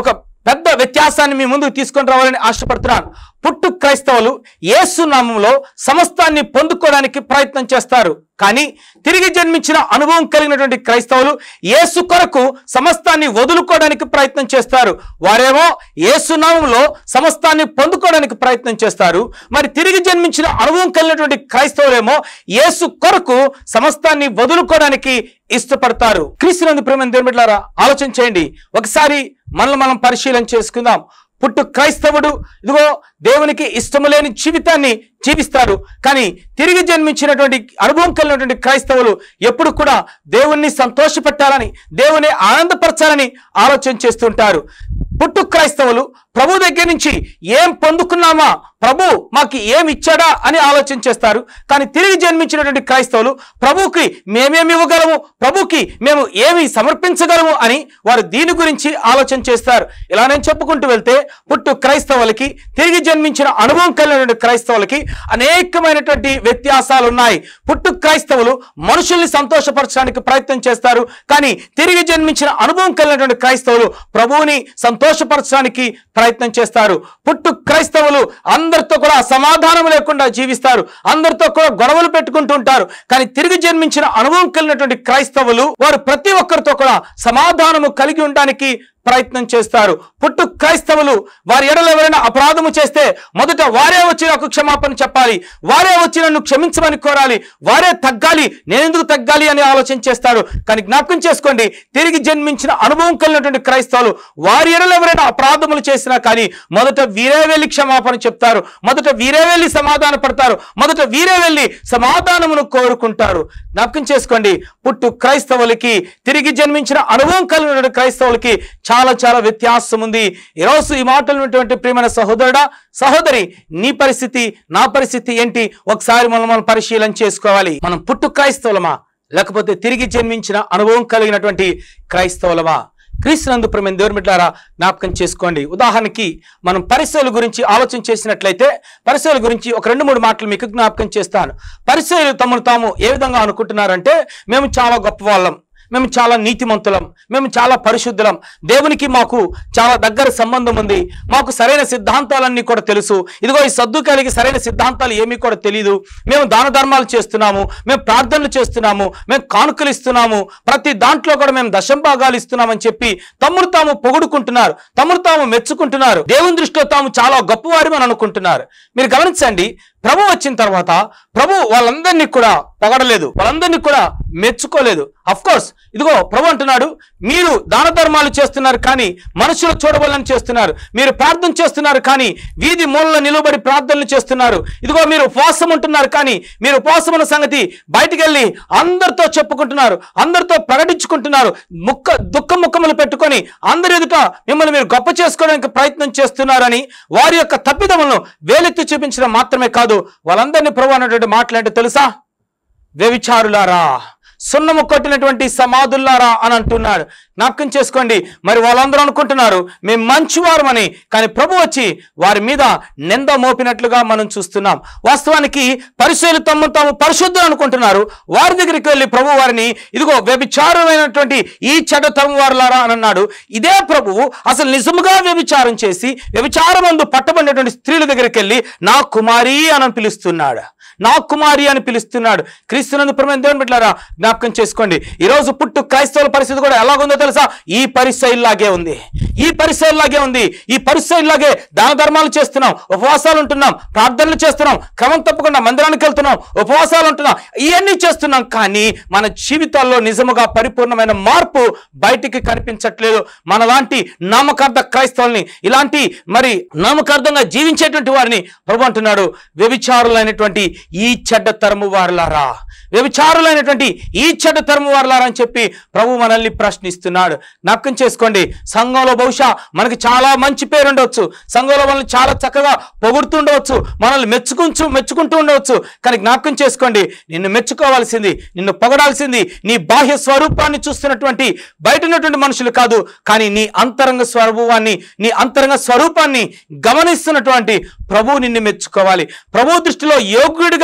పెద్ద వ్యత్యాసాన్ని మీ ముందుకు తీసుకొని రావాలని ఆశపడుతున్నాను పుట్టు క్రైస్తవులు యేసు నామంలో సమస్తాన్ని పొందుకోవడానికి ప్రయత్నం చేస్తారు కానీ తిరిగి జన్మించిన అనుభవం కలిగినటువంటి క్రైస్తవులు యేసు కొరకు సమస్తాన్ని వదులుకోవడానికి ప్రయత్నం చేస్తారు వారేమో యేసు నామంలో సమస్తాన్ని పొందుకోవడానికి ప్రయత్నం చేస్తారు మరి తిరిగి జన్మించిన అనుభవం కలిగినటువంటి క్రైస్తవులేమో యేసు కొరకు సమస్తాన్ని వదులుకోవడానికి ఇష్టపడతారు క్రీస్తునందు ప్రేమ దేవుని బిడ్డలారా ఆలోచన చేయండి ఒకసారి మనల్ని మనం పరిశీలన చేసుకుందాం పుట్టు క్రైస్తవుడు ఇదిగో దేవునికి ఇష్టము లేని జీవితాన్ని జీవిస్తారు కానీ తిరిగి జన్మించినటువంటి అనుభవం కలిగినటువంటి క్రైస్తవులు ఎప్పుడు కూడా దేవుణ్ణి సంతోషపెట్టాలని దేవుని ఆనందపరచాలని ఆలోచన చేస్తుంటారు పుట్టు క్రైస్తవులు ప్రభు దగ్గర నుంచి ఏం పొందుకున్నామా ప్రభు మాకు ఏమి ఇచ్చాడా అని ఆలోచన చేస్తారు కానీ తిరిగి జన్మించినటువంటి క్రైస్తవులు ప్రభుకి మేమేమి ఇవ్వగలము ప్రభుకి మేము ఏమి సమర్పించగలము అని వారు దీని గురించి ఆలోచన చేస్తారు ఇలా నేను చెప్పుకుంటూ వెళ్తే పుట్టు క్రైస్తవులకి తిరిగి జన్మించిన అనుభవం కలిగినటువంటి క్రైస్తవులకి అనేకమైనటువంటి వ్యత్యాసాలు ఉన్నాయి పుట్టు క్రైస్తవులు మనుషుల్ని సంతోషపరచడానికి ప్రయత్నం చేస్తారు కానీ తిరిగి జన్మించిన అనుభవం కలిగినటువంటి క్రైస్తవులు ప్రభువుని సంతోషపరచడానికి ప్రయత్నం చేస్తారు పుట్టు క్రైస్తవులు అందరితో కూడా సమాధానం లేకుండా జీవిస్తారు అందరితో కూడా గొడవలు పెట్టుకుంటూ ఉంటారు కానీ తిరిగి జన్మించిన అనుభవం కలిగినటువంటి క్రైస్తవులు వారు ప్రతి ఒక్కరితో కూడా సమాధానము కలిగి ఉండడానికి ప్రయత్నం చేస్తారు పుట్టు క్రైస్తవులు వారి ఎడలు ఎవరైనా అపరాధము చేస్తే మొదట వారే వచ్చి నాకు క్షమాపణ చెప్పాలి వారే వచ్చి నన్ను క్షమించమని కోరాలి వారే తగ్గాలి నేనెందుకు తగ్గాలి అని ఆలోచన చేస్తారు కానీ జ్ఞాపకం చేసుకోండి తిరిగి జన్మించిన అనుభవం కలిగినటువంటి క్రైస్తవులు వారి ఎడలు ఎవరైనా అపరాధములు చేసినా కానీ మొదట వీరే వెళ్ళి క్షమాపణ చెప్తారు మొదట వీరే వెళ్ళి సమాధాన పడతారు మొదట వీరే వెళ్ళి సమాధానమును కోరుకుంటారు జ్ఞాపకం చేసుకోండి పుట్టు క్రైస్తవులకి తిరిగి జన్మించిన అనుభవం కలిగినటువంటి క్రైస్తవులకి చాలా చాలా వ్యత్యాసం ఉంది ఈరోజు ఈ మాటలు ఉన్నటువంటి ప్రియమైన సహోదరుడా సహోదరి నీ పరిస్థితి నా పరిస్థితి ఏంటి ఒకసారి మనం మనం పరిశీలన చేసుకోవాలి మనం పుట్టు క్రైస్తవులమా లేకపోతే తిరిగి జన్మించిన అనుభవం కలిగినటువంటి క్రైస్తవులమా క్రీస్తునందు ప్రేమ దేవుని బిడ్డారా జ్ఞాపకం చేసుకోండి ఉదాహరణకి మనం పరిశీలన గురించి ఆలోచన చేసినట్లయితే పరిశీలన గురించి ఒక రెండు మూడు మాటలు మీకు జ్ఞాపకం చేస్తాను పరిశీలు తమను తాము ఏ విధంగా అనుకుంటున్నారంటే మేము చాలా గొప్ప వాళ్ళం మేము చాలా నీతిమంతులం మేము చాలా పరిశుద్ధులం దేవునికి మాకు చాలా దగ్గర సంబంధం ఉంది మాకు సరైన సిద్ధాంతాలన్నీ కూడా తెలుసు ఇదిగో ఈ సర్దుకాయలకి సరైన సిద్ధాంతాలు ఏమీ కూడా తెలియదు మేము దాన ధర్మాలు చేస్తున్నాము మేము ప్రార్థనలు చేస్తున్నాము మేము కానుకలు ఇస్తున్నాము ప్రతి దాంట్లో కూడా మేము దశం భాగాలు ఇస్తున్నామని చెప్పి తమ్ముడు తాము పొగుడుకుంటున్నారు తమ్ముడు తాము మెచ్చుకుంటున్నారు దేవుని దృష్టిలో తాము చాలా గొప్పవారిమని అనుకుంటున్నారు మీరు గమనించండి ప్రభు వచ్చిన తర్వాత ప్రభు వాళ్ళందరినీ కూడా పొగడలేదు వాళ్ళందరినీ కూడా మెచ్చుకోలేదు అఫ్ కోర్స్ ఇదిగో ప్రభు అంటున్నాడు మీరు దాన ధర్మాలు చేస్తున్నారు కానీ మనుషులు చూడవాలని చేస్తున్నారు మీరు ప్రార్థన చేస్తున్నారు కానీ వీధి మూలలో నిలబడి ప్రార్థనలు చేస్తున్నారు ఇదిగో మీరు ఉపవాసం ఉంటున్నారు కానీ మీరు ఉపవాసం ఉన్న సంగతి బయటికి వెళ్ళి అందరితో చెప్పుకుంటున్నారు అందరితో ప్రకటించుకుంటున్నారు ముక్క దుఃఖ ముఖములు పెట్టుకొని అందరి ఎదుట మిమ్మల్ని మీరు గొప్ప చేసుకోవడానికి ప్రయత్నం చేస్తున్నారని వారి యొక్క తప్పిదములను వేలెత్తి చూపించడం మాత్రమే కాదు వాళ్ళందరినీ ప్రభు అన్నటువంటి మాట్లాడే తెలుసా వ్యభిచారులారా సున్నము కొట్టినటువంటి సమాధుల్లారా అని అంటున్నాడు జ్ఞాపకం చేసుకోండి మరి వాళ్ళందరూ అనుకుంటున్నారు మేము మంచివారమని కానీ ప్రభు వచ్చి వారి మీద నింద మోపినట్లుగా మనం చూస్తున్నాం వాస్తవానికి పరిశీలి తమ్ము తాము పరిశుద్ధులు అనుకుంటున్నారు వారి దగ్గరికి వెళ్ళి ప్రభు వారిని ఇదిగో వ్యభిచారమైనటువంటి ఈ చెడ్డ తరం వారులారా అని అన్నాడు ఇదే ప్రభువు అసలు నిజముగా వ్యభిచారం చేసి వ్యభిచారమందు పట్టబడినటువంటి స్త్రీల దగ్గరికి వెళ్ళి నా కుమారి అని పిలుస్తున్నాడు నా కుమారి అని పిలుస్తున్నాడు క్రీస్తునందు ప్రమేయం దేవుని బిడ్డలారా జ్ఞాపకం చేసుకోండి ఈ రోజు పుట్టు క్రైస్తవుల పరిస్థితి కూడా ఎలాగుందో తెలుసా ఈ పరిస్థితిలాగే ఉంది ఈ పరిస్థితిలాగే ఉంది ఈ పరిస్థితిలాగే దాన ధర్మాలు చేస్తున్నాం ఉపవాసాలు ఉంటున్నాం ప్రార్థనలు చేస్తున్నాం క్రమం తప్పకుండా మందిరానికి వెళ్తున్నాం ఉపవాసాలు ఉంటున్నాం ఇవన్నీ చేస్తున్నాం కానీ మన జీవితాల్లో నిజముగా పరిపూర్ణమైన మార్పు బయటికి కనిపించట్లేదు మనలాంటి నామకార్థ క్రైస్తవుల్ని ఇలాంటి మరి నామకార్థంగా జీవించేటువంటి వారిని ప్రభు అంటున్నాడు వ్యభిచారులైనటువంటి ఈ చెడ్డ తరము వారులారా వ్యభిచారులైనటువంటి ఈ చెడ్డ తరము వారులారా అని చెప్పి ప్రభు మనల్ని ప్రశ్నిస్తున్నాడు జ్ఞాపకం చేసుకోండి సంఘంలో బహుశా మనకి చాలా మంచి పేరు ఉండవచ్చు సంఘంలో మనల్ని చాలా చక్కగా పొగుడుతూ ఉండవచ్చు మనల్ని మెచ్చుకుంటూ మెచ్చుకుంటూ ఉండవచ్చు కానీ జ్ఞాపకం చేసుకోండి నిన్ను మెచ్చుకోవాల్సింది నిన్ను పొగడాల్సింది నీ బాహ్య స్వరూపాన్ని చూస్తున్నటువంటి బయట ఉన్నటువంటి మనుషులు కాదు కానీ నీ అంతరంగ స్వరూపాన్ని నీ అంతరంగ స్వరూపాన్ని గమనిస్తున్నటువంటి ప్రభు నిన్ను మెచ్చుకోవాలి ప్రభు దృష్టిలో యోగ్యుడిగా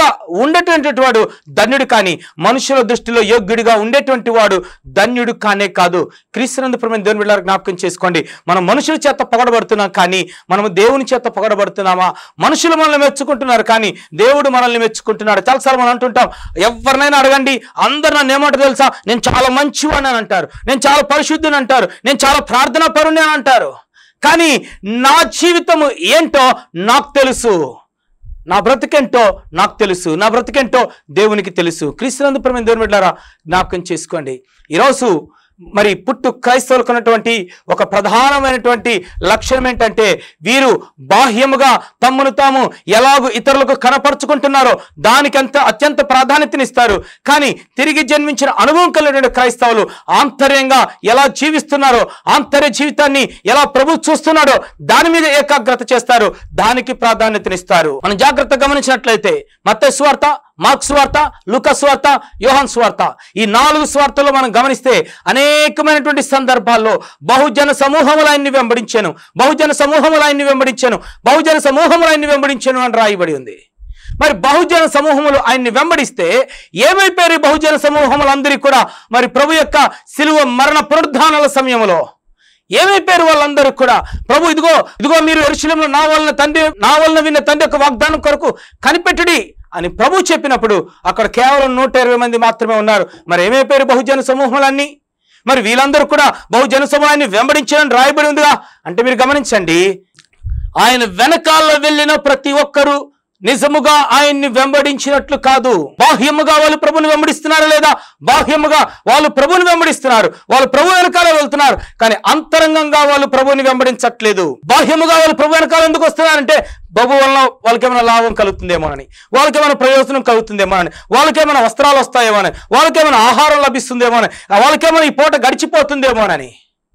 యోగ్యుడిగా ఉండేటువంటి వాడు ధన్యుడు కానీ మనుషుల దృష్టిలో యోగ్యుడిగా ఉండేటువంటి వాడు ధన్యుడు కానే కాదు క్రీస్తునందు ప్రమేణ దేవుని బిడ్డలారా జ్ఞాపకం చేసుకోండి మనం మనుషుల చేత పొగడబడుతున్నాం కానీ మనము దేవుని చేత పొగడబడుతున్నామా మనుషులు మనల్ని మెచ్చుకుంటున్నారు కానీ దేవుడు మనల్ని మెచ్చుకుంటున్నాడు చాలాసార్లు మనం అంటుంటాం ఎవరినైనా అడగండి అందరు నన్ను ఏమంటారు తెలుసా నేను చాలా మంచివాడిని అని అంటారు నేను చాలా పరిశుద్ధుని అంటారు నేను చాలా ప్రార్థనా పరుని అని అంటారు కానీ నా జీవితము ఏంటో నాకు తెలుసు నా బ్రతికేంటో నాకు తెలుసు నా బ్రతికేంటో దేవునికి తెలుసు క్రీస్తునందు ప్రమేణ దేవుని బిడ్డారా జ్ఞాపకం చేసుకోండి ఈరోజు మరి పుట్టు క్రైస్తవులకు ఉన్నటువంటి ఒక ప్రధానమైనటువంటి లక్షణం ఏంటంటే వీరు బాహ్యముగా తమ్మును తాము ఎలాగూ ఇతరులకు కనపరుచుకుంటున్నారో దానికి అంత అత్యంత ప్రాధాన్యతనిస్తారు కానీ తిరిగి జన్మించిన అనుభవం కలిగినటువంటి క్రైస్తవులు ఆంతర్యంగా ఎలా జీవిస్తున్నారో ఆంతర్య జీవితాన్ని ఎలా ప్రభు చూస్తున్నాడో దాని మీద ఏకాగ్రత చేస్తారు దానికి ప్రాధాన్యతనిస్తారు మనం జాగ్రత్త గమనించినట్లయితే మత్త స్వార్త మార్క్ స్వార్త లుక స్వార్త యోహాన్ స్వార్త ఈ నాలుగు స్వార్థలు మనం గమనిస్తే అనేకమైనటువంటి సందర్భాల్లో బహుజన సమూహములు ఆయన్ని వెంబడించాను బహుజన సమూహములు ఆయన్ని వెంబడించాను బహుజన సమూహములు ఆయన్ని వెంబడించాను అని రాయబడి ఉంది మరి బహుజన సమూహములు ఆయన్ని వెంబడిస్తే ఏమైపోయారు ఈ బహుజన సమూహములందరికీ కూడా మరి ప్రభు యొక్క సిలువ మరణ పునరుద్ధానాల సమయంలో ఏమైపోయారు వాళ్ళందరూ కూడా ప్రభు ఇదిగో ఇదిగో మీరు ఎరుశలంలో నా వలన తండ్రి నా వలన విన్న తండ్రి యొక్క వాగ్దానం కొరకు కనిపెట్టుడి అని ప్రభు చెప్పినప్పుడు అక్కడ కేవలం నూట ఇరవై మంది మాత్రమే ఉన్నారు మరి ఏమైపోయారు బహుజన సమూహములన్నీ మరి వీళ్ళందరూ కూడా బహుజన సమూహాన్ని వెంబడించాలని రాయబడి ఉందిగా అంటే మీరు గమనించండి ఆయన వెనకాల వెళ్ళిన ప్రతి ఒక్కరూ నిజముగా ఆయన్ని వెంబడించినట్లు కాదు బాహ్యముగా వాళ్ళు ప్రభుని వెంబడిస్తున్నారా లేదా బాహ్యముగా వాళ్ళు ప్రభుని వెంబడిస్తున్నారు వాళ్ళు ప్రభు వెనకాల వెళ్తున్నారు కానీ అంతరంగంగా వాళ్ళు ప్రభుని వెంబడించట్లేదు బాహ్యముగా వాళ్ళు ప్రభు వెనకాల ఎందుకు వస్తున్నారంటే ప్రభు వలన వాళ్ళకి ఏమైనా లాభం కలుగుతుందేమోనని వాళ్ళకి ఏమైనా ప్రయోజనం కలుగుతుందేమోనని వాళ్ళకి ఏమైనా వస్త్రాలు వస్తాయేమోనని వాళ్ళకి ఏమైనా ఆహారం లభిస్తుందేమోనని వాళ్ళకి ఏమైనా ఈ పూట గడిచిపోతుందేమోనని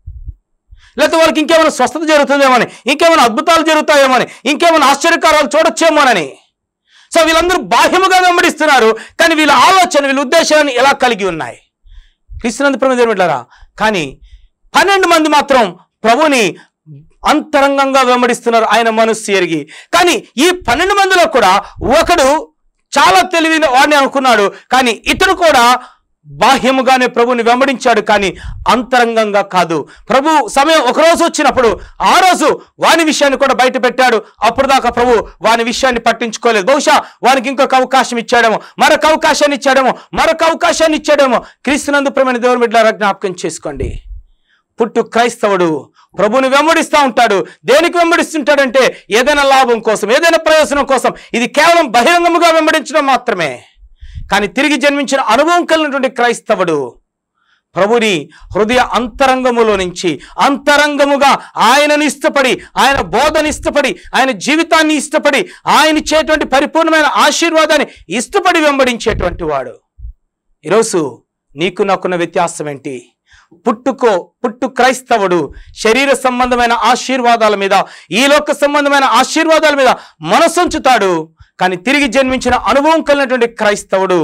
లేకపోతే వాళ్ళకి ఇంకేమైనా స్వస్థత జరుగుతుందేమోని ఇంకేమైనా అద్భుతాలు జరుగుతాయేమోని ఇంకేమైనా ఆశ్చర్యకారాలు చూడొచ్చేమోనని సో వీళ్ళందరూ బాహ్యముగా వెంబడిస్తున్నారు కానీ వీళ్ళ ఆలోచన వీళ్ళ ఉద్దేశాన్ని ఎలా కలిగి ఉన్నాయి క్రీస్తునందు ప్రమేదరా కానీ పన్నెండు మంది మాత్రం ప్రభుని అంతరంగంగా వెంబడిస్తున్నారు ఆయన మనస్సు ఎరిగి కానీ ఈ పన్నెండు మందిలో కూడా ఒకడు చాలా తెలివిన వాడిని అనుకున్నాడు కానీ ఇతడు కూడా బాహ్యముగానే ప్రభుని వెంబడించాడు కానీ అంతరంగంగా కాదు ప్రభు సమయం ఒక రోజు వచ్చినప్పుడు ఆ రోజు వాని విషయాన్ని కూడా బయట పెట్టాడు అప్పుడు దాకా ప్రభు వాని విషయాన్ని పట్టించుకోలేదు బహుశా వానికి ఇంకొక అవకాశం ఇచ్చాడేమో మరొక అవకాశాన్ని ఇచ్చాడేమో మరొక అవకాశాన్ని ఇచ్చాడేమో క్రీస్తునందు ప్రేమని దేవుని బిడ్డలారా జ్ఞాపకం చేసుకోండి పుట్టు క్రైస్తవుడు ప్రభుని వెంబడిస్తూ ఉంటాడు దేనికి వెంబడిస్తుంటాడంటే ఏదైనా లాభం కోసం ఏదైనా ప్రయోజనం కోసం ఇది కేవలం బహిరంగముగా వెంబడించడం మాత్రమే కానీ తిరిగి జన్మించిన అనుభవం కలిగినటువంటి క్రైస్తవుడు ప్రభుని హృదయ అంతరంగములో నుంచి అంతరంగముగా ఆయనను ఇష్టపడి ఆయన బోధని ఇష్టపడి ఆయన జీవితాన్ని ఇష్టపడి ఆయన ఇచ్చేటువంటి పరిపూర్ణమైన ఆశీర్వాదాన్ని ఇష్టపడి వెంబడించేటువంటి వాడు ఈరోజు నీకు నాకున్న వ్యత్యాసం ఏంటి పుట్టుకో పుట్టు క్రైస్తవుడు శరీర సంబంధమైన ఆశీర్వాదాల మీద ఈ లోక సంబంధమైన ఆశీర్వాదాల మీద మనసొంచుతాడు కానీ తిరిగి జన్మించిన అనుభవం కలిగినటువంటి క్రైస్తవుడు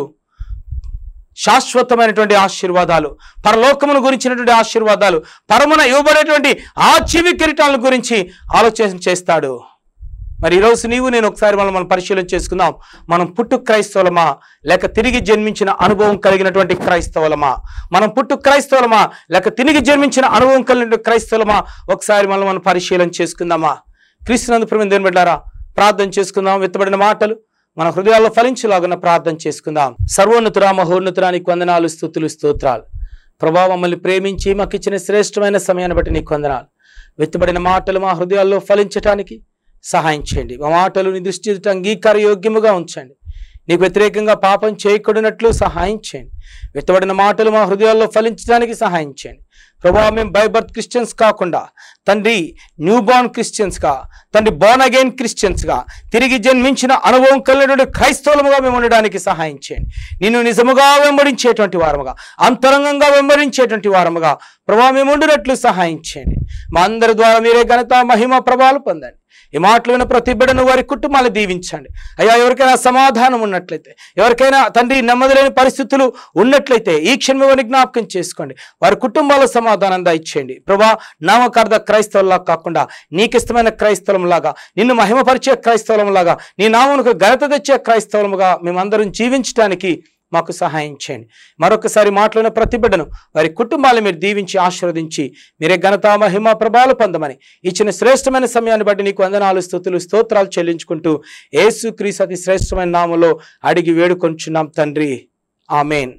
శాశ్వతమైనటువంటి ఆశీర్వాదాలు పరలోకమును గురించినటువంటి ఆశీర్వాదాలు పరమున ఇవ్వబడేటువంటి ఆ జీవి కిరీటాల గురించి ఆలోచన చేస్తాడు మరి ఈరోజు నీవు నేను ఒకసారి మనం మనం పరిశీలన చేసుకుందాం మనం పుట్టు క్రైస్తవులమా లేక తిరిగి జన్మించిన అనుభవం కలిగినటువంటి క్రైస్తవులమా మనం పుట్టు క్రైస్తవులమా లేక తిరిగి జన్మించిన అనుభవం కలిగిన క్రైస్తవులమా ఒకసారి మనం మనం పరిశీలన చేసుకుందామా క్రీస్తునందు ప్రేమ దేని బిడ్డారా ప్రార్థన చేసుకుందాం విత్తబడిన మాటలు మన హృదయాల్లో ఫలించేలాగున్న ప్రార్థన చేసుకుందాం సర్వోన్నతురా మహోన్నతురా నీకు వందనాలు స్థుతులు స్తోత్రాలు ప్రభావ మమ్మల్ని ప్రేమించి మాకు ఇచ్చిన శ్రేష్టమైన సమయాన్ని బట్టి నీకు వందనాలు విత్తబడిన మాటలు మా హృదయాల్లో ఫలించటానికి సహాయం చేయండి మా మాటలు నీ దృష్టి ఎదుట అంగీకార యోగ్యముగా ఉంచండి నీకు వ్యతిరేకంగా పాపం చేయకూడనట్లు సహాయం చేయండి విత్తబడిన మాటలు మా హృదయాల్లో ఫలించడానికి సహాయం చేయండి ప్రభావ మేము బై బర్త్ క్రిస్టియన్స్ కాకుండా తండ్రి న్యూ బార్న్ క్రిస్టియన్స్గా తండ్రి బోర్న్ అగైన్ క్రిస్టియన్స్గా తిరిగి జన్మించిన అనుభవం కలిగినటువంటి క్రైస్తవులముగా మేము ఉండడానికి సహాయం చేయండి నిన్ను నిజముగా వెంబడించేటువంటి వారముగా అంతరంగంగా వెంబడించేటువంటి వారముగా ప్రభావ మేము ఉండినట్లు సహాయం చేయండి మా అందరి ద్వారా మీరే ఘనత మహిమ ప్రభావాలు పొందండి ఈ మాటలు విన్న ప్రతి బిడ్డను వారి కుటుంబాలు దీవించండి అయ్యా ఎవరికైనా సమాధానం ఉన్నట్లయితే ఎవరికైనా తండ్రి నెమ్మది లేని పరిస్థితులు ఉన్నట్లయితే ఈ క్షణం జ్ఞాపకం చేసుకోండి వారి కుటుంబాల సమాధానం సమాధానం దయచేయండి ప్రభా నామకార్థ క్రైస్తవుల్లా కాకుండా నీకు ఇష్టమైన క్రైస్తవంలాగా నిన్ను మహిమపరిచే క్రైస్తవంలాగా నీ నామమునకు ఘనత తెచ్చే క్రైస్తవముగా మేమందరం జీవించడానికి మాకు సహాయం చేయండి మరొకసారి మాట్లాడిన ప్రతి బిడ్డను వారి కుటుంబాలను మీరు దీవించి ఆశీర్వదించి మీరే ఘనత మహిమ ప్రభావాలు పొందమని ఇచ్చిన శ్రేష్టమైన సమయాన్ని బట్టి నీకు వందనాలు స్థుతులు స్తోత్రాలు చెల్లించుకుంటూ యేసు క్రీస్తు అతి శ్రేష్టమైన నామలో అడిగి వేడుకొంచున్నాం తండ్రి ఆమెన్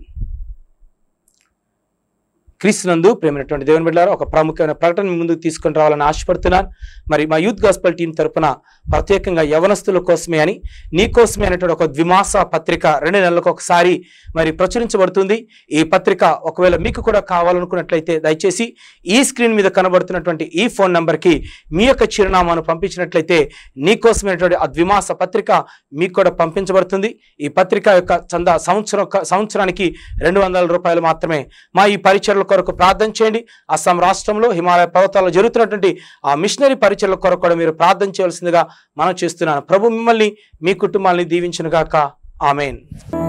క్రీస్తునందు ప్రేమైనటువంటి దేవుని బిడ్డారు ఒక ప్రాముఖ్యమైన ప్రకటన మీ ముందుకు తీసుకొని రావాలని ఆశపడుతున్నాను మరి మా యూత్ గాస్పల్ టీం తరపున ప్రత్యేకంగా యవనస్తుల కోసమే అని నీ కోసమే అనేటువంటి ఒక ద్విమాస పత్రిక రెండు నెలలకు ఒకసారి మరి ప్రచురించబడుతుంది ఈ పత్రిక ఒకవేళ మీకు కూడా కావాలనుకున్నట్లయితే దయచేసి ఈ స్క్రీన్ మీద కనబడుతున్నటువంటి ఈ ఫోన్ నంబర్కి మీ యొక్క చిరునామాను పంపించినట్లయితే నీ కోసమైనటువంటి ఆ ద్విమాస పత్రిక మీకు కూడా పంపించబడుతుంది ఈ పత్రిక యొక్క చందా సంవత్సరం సంవత్సరానికి రెండు వందల రూపాయలు మాత్రమే మా ఈ పరిచయల కొరకు ప్రార్థన చేయండి అస్సాం రాష్ట్రంలో హిమాలయ పర్వతాల్లో జరుగుతున్నటువంటి ఆ మిషనరీ పరిచయల కొరకు కూడా మీరు ప్రార్థన చేయవలసిందిగా మనం చేస్తున్నాను ప్రభు మిమ్మల్ని మీ కుటుంబాన్ని దీవించునుగాక ఆమెన్